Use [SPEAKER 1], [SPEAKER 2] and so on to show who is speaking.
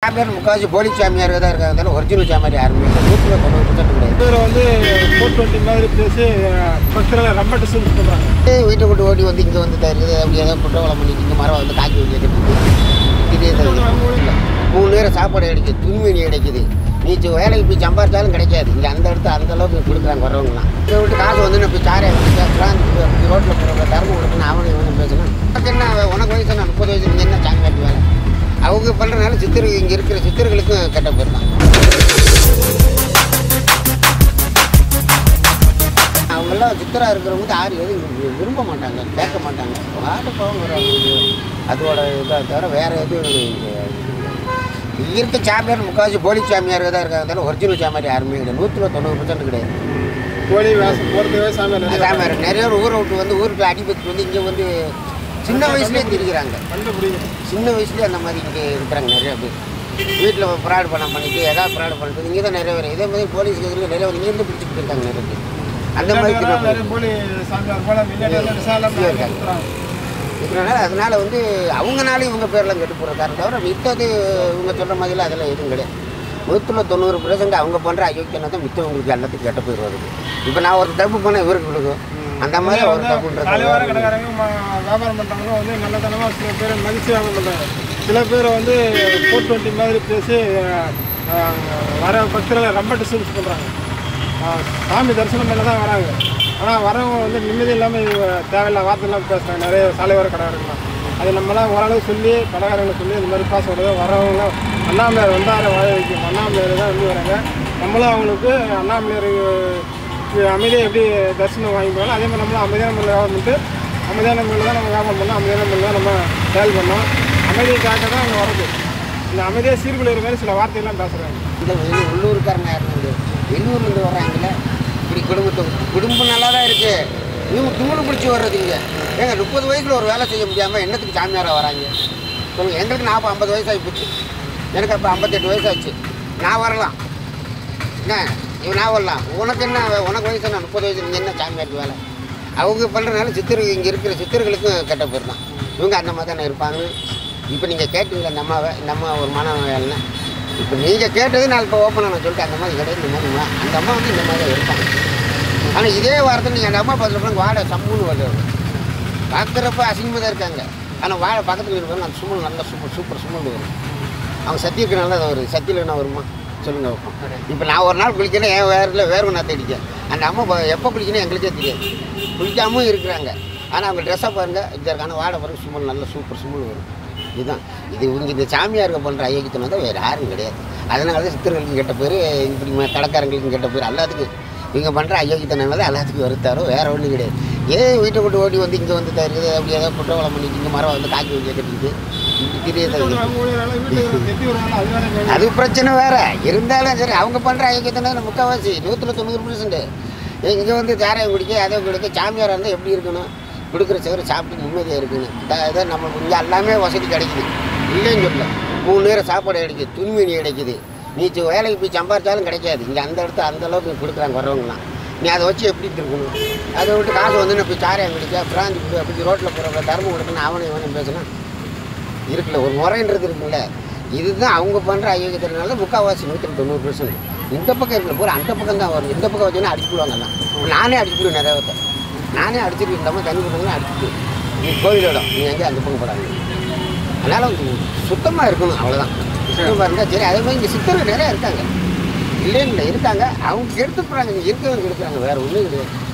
[SPEAKER 1] பேர் முக்கால்வாசி போலி சாமியார் தான் இருக்காங்க ஒரிஜினல் சாமியார் யாருமே இல்லை நூற்றில் தொண்ணூறு பர்சன்ட் கிடையாது
[SPEAKER 2] பேர் வந்து ஃபோர் டுவெண்ட்டி மாதிரி பேசி பக்தர்களை ரொம்ப டிஸ்டர்ஸ் பண்ணுறாங்க
[SPEAKER 1] ஏய், வீட்டை விட்டு ஓடி வந்து இங்கே வந்து தான் இருக்குது அப்படி ஏதோ குற்றவாளம் பண்ணிட்டு இங்கே மரம் வந்து காக்கி வச்சுட்டு இதே தான் இருக்குது. மூணு நேரம் சாப்பாடு கிடைக்குது துணிமணி கிடைக்குது நீ சி- வேலைக்கு போய் சம்பாரிச்சாலும் கிடைக்காது இங்கே அந்த இடத்து அந்த அளவுக்கு கொடுக்குறாங்க வரவங்களாம் இதை விட்டு காசு வந்து நான் போய் சாரை பேசுகிறான் ரோட்டில் போகிற தர்மம் கொடுக்கணும் அவனை இவனும் பேசணும் உனக்கு என்ன உனக்கு வயசு நான் முப்பது வயசு நீ என்ன சாமி காட்டி வேலை அவங்க பண்ணுறதுனால சித்தர் இங்கே இருக்கிற சித்தர்களுக்கும் கெட்ட பேர் தான் அவங்கெல்லாம் சித்தராக இருக்கிறவங்க யாரும் எதுவும் வி- விரும்ப மாட்டாங்க கேட்க மாட்டாங்க வாட்டு போக அதோட இதாக தவிர வேறு எதுவும் இங்க இங்க இருக்க சாமியார் முக்கால்வாசி போலி சாமியார் தான் இருக்காங்க தவிர ஒரிஜினல் சாமியார் யாருமே கிடையாது நூற்றில் தொண்ணூறு பர்சன்ட் கிடையாது
[SPEAKER 2] கோழி வேஷம் போகிறதுவே சாமியார் நிறைய
[SPEAKER 1] சாமியார் நிறைய பேர் ஊரை விட்டு வந்து ஊருக்கு அடிபட்டு வந்து இங்கே வந்து சின்ன வயசுலேயே திரிக்கிறாங்க
[SPEAKER 2] கண்டுபிடிக்கும்
[SPEAKER 1] சின்ன வயசுலேயே அந்த மாதிரி இங்கே இருக்கிறாங்க நிறைய பேர் வீட்டில் ஃப்ராட் பண்ண பண்ணிட்டு ஏதாவது ஃப்ராட் பண்ணிட்டு இங்கே தான் நிறைய பேர் இதே மாதிரி போலீஸ் கேஸில் நிறைய பேர் இங்கேருந்து பிடிச்சிட்டு போயிருக்காங்க நிறைய பேர் அந்த மாதிரி
[SPEAKER 2] முன்னாடி
[SPEAKER 1] திரும்ப
[SPEAKER 2] நிறைய போலி சாமியார் போல முன்னாடி எல்லாம் விசாலம் கொடுக்குறாங்க
[SPEAKER 1] இதனால அதனால வந்து அவங்கனால இவங்க பேர்லாம் கெட்டு போகிறதாரு தவிர மித்தது இவங்க சொல்கிற மாதிரிலாம் அதெல்லாம் எதுவும் கிடையாது நூற்றுல தொண்ணூறு பர்சன்ட் அவங்க பண்ணுற அயோக்கியனை தான் மித்தவங்களுக்கு எல்லாத்துக்கும் கெட்ட போய் வருது இப்போ நான் ஒரு தப்பு பண்ண இவருக்கு கொடுக்கும் அந்த மாதிரி ஒரு
[SPEAKER 2] காலைவார
[SPEAKER 1] தப்புன்றது
[SPEAKER 2] கடைக்காரங்க ம- வியாபாரம் பண்ணுறவங்க வந்து நல்லதனமாக சில பேர் மதிச்சு வியாபாரம் பண்ணுறாங்க சில பேர் வந்து ஃபோர் டுவெண்ட்டி மாதிரி பேசி அஹ், வர பக்தர்களை ரொம்ப டிஸ்டர்ஸ் பண்ணுறாங்க சாமி தரிசனம் பண்ண தான் வராங்க ஆனால் வரவங்க வந்து நிம்மதி இல்லாமல் தேவையில்ல வார்த்தைலாம் பேசுகிறாங்க நிறைய சாலையோர கடைக்காரங்களாம் அது நம்மளாம் ஓரளவு சொல்லி கடைக்காரங்களை சொல்லி இந்த மாதிரி பாஸ் விடுறது வரவங்க அண்ணாமலையார் வந்தார வாழ வைக்கும் அண்ணாமலையார் தான் வந்து வராங்க நம்மளும் அவங்களுக்கு அண்ணாமலையார் அமைதியாக எப்படி தரிசனம் வாங்கிக்குவாங்க அதே மாதிரி நம்மளும் அமைதியான முறையில் வியாபாரம் பண்ணிட்டு அமைதியான முறையில் தான் நம்ம வியாபாரம் பண்ணோம் அமைதியான முறையில் தான் நம்ம செயல் பண்ணோம் அமைதிக்காக தான் அங்கே வரது இந்த அமைதியாக சீர்குலைகிற மாதிரி சில வார்த்தையெல்லாம் பேசுகிறாங்க
[SPEAKER 1] இந்த வெளி உள்ளூர்காரங்க யாரும் கிடையாது வெளியூர்லேருந்து வர்றாங்கல்ல இப்படி குடும்பத்தை குடும்பம் நல்லா தான் இருக்குது இவங்க தும்மல் பிடிச்சி வர்றது இங்கே ஏங்க முப்பது வயசில் ஒரு வேலை செய்ய முடியாமல் என்னத்துக்கு சாமியாராக வராங்க சொல்லுங்கள் எங்களுக்கு நாற்பது ஐம்பது வயசு ஆகி போச்சு எனக்கு அப்போ ஐம்பத்தெட்டு வயசு ஆச்சு நான் வரலாம் என்ன இவன் நான் வரலாம் உனக்கு என்ன உனக்கு வயசு என்ன முப்பது வயசு நீங்கள் என்ன சாமியாருக்கு வேலை அவங்க பண்ணுறதுனால சித்தர் இங்கே இருக்கிற சித்தர்களுக்கும் கெட்ட பேர் தான் இவங்க அந்த மாதிரி தானே இருப்பாங்க இப்போ நீங்கள் கேட்டீங்களா இந்த அம்மாவை இந்த அம்மா ஒரு மனநோயாளின்னு இப்போ நீங்கள் கேட்டது நான் இப்போ ஓப்பனாக நான் சொல்லிட்டேன் அந்த மாதிரி கிடையாது இந்த மாதிரி மா- அந்த அம்மா வந்து இந்த மாதிரி தான் இருப்பாங்க ஆனால் இதே வாரத்தில் நீங்கள் அந்த அம்மா பார்த்துட்டு வாடை சம்முன்னு வருது பார்க்குறப்ப அசிங்கமாக தான் இருக்காங்க ஆனால் வாழை பக்கத்தில் இருப்பாங்க அந்த சுமல் நல்ல சூப்பர் சூப்பர் சுமல் வரும் அவங்க சத்தியருக்கு நல்லா தான் வருது சத்தியில் என்ன வருமா சொல்லுங்க வைப்போம் இப்போ நான் ஒரு நாள் குளிக்கிறேன் என் வேரில் வேர்வை நான் தேடிக்கேன் அந்த அம்மா ப- எப்போ குளிக்கணும் எங்களுக்கே தெரியாது குளிக்காமல் இருக்கிறாங்க ஆனால் அவங்க ட்ரெஸ்ஸை பாருங்கள் இதற்கான வாடை பாருங்க சுமல் நல்ல சூப்பர் சுமல் வரும் இதுதான் இது இவங்க இந்த சாமியாருங்க பண்ணுற ஐயக்கத்தனம் தான் வேறு யாரும் கிடையாது அதனால தான் சித்தர்களுக்கும் கெட்ட பேர் இப்படி ம- கடைக்காரங்களுக்கும் கெட்ட பேர் எல்லாத்துக்கும் இவங்க பண்ணுற ஐயோக்கியத்தனால தான் எல்லாத்துக்கும் வருத்தாரோ வேறு ஒன்றும் கிடையாது ஏன் வீட்டை விட்டு ஓடி வந்து இங்கே வந்து தான் இருக்குது அப்படி ஏதோ குற்றவாளம் பண்ணிட்டு இங்கே மரம் வந்து காக்கி வச்சு கட்டிட்டு இப்படி தெரியதான்
[SPEAKER 2] வீட்டுக்கு கெட்டி வருவாங்க அது வேற கேள்வி.
[SPEAKER 1] அது பிரச்சனை வேற இருந்தாலும் சரி அவங்க பண்ணுற ஐக்கியத்தின முக்கால்வாசி நூற்றில் தொண்ணூறு பர்சன்ட் இங்கே வந்து சாராயம் குடிக்க அதை குடிக்க சாமியாராக இருந்தால் எப்படி இருக்கணும் கொடுக்குற சவரை சாப்பிட்டு நிம்மதியாக இருக்கணும் இதான் இதை நம்ம இங்கே எல்லாமே வசதி கிடைக்குது இல்லைன்னு சொல்லல மூணு நேரம் சாப்பாடு கிடைக்குது துணிமணி கிடைக்குது நீ சி- வேலைக்கு போய் சம்பாரிச்சாலும் கிடைக்காது இங்கே அந்த இடத்த அந்த அளவுக்கு கொடுக்குறாங்க வரவங்களாம் நீ அதை வச்சு எப்படி இருக்கணும் அதை விட்டு காசு வந்து நான் போய் சாராயம் குடிக்க பிராந்தி குடி அப்படி ரோட்டில் போகிற தர்மம் கொடுக்கணும் அவனை இவனை பேசணும் இருக்குல்ல ஒரு முறைன்றது இருக்குல்ல இதுதான் அவங்க பண்ணுற அயோக்கியத்தினால முக்கால்வாசி நூற்றி தொண்ணூறு பர்சன்ட் இந்த பக்கம் இருக்கல பூரா அந்த பக்கம் தான் வரும் இந்த பக்கம் வச்சுன்னா அடிச்சுடுவாங்க எல்லாம் நானே அடிச்சுடுவேன் நிறைய பேர்த்த நானே அடிச்சுட்டு இந்த மாதிரி தண்ணி கொடுத்தா அடிச்சுட்டு நீ கோயிலோட நீ எங்கே அந்த பக்கம் போடாங்க அதனால் சுத்தமாக இருக்கணும் அவ்வளோதான் சுத்தமாக இருந்தால் சரி அதே மாதிரி இங்கே சித்தர்கள் நிறையா இருக்காங்க இல்லைன்னு இல்லை இருக்காங்க அவங்க கெடுத்து போகிறாங்க இங்கே இருக்கிறவங்க எடுக்கிறாங்க வேறு ஒன்றும் கிடையாது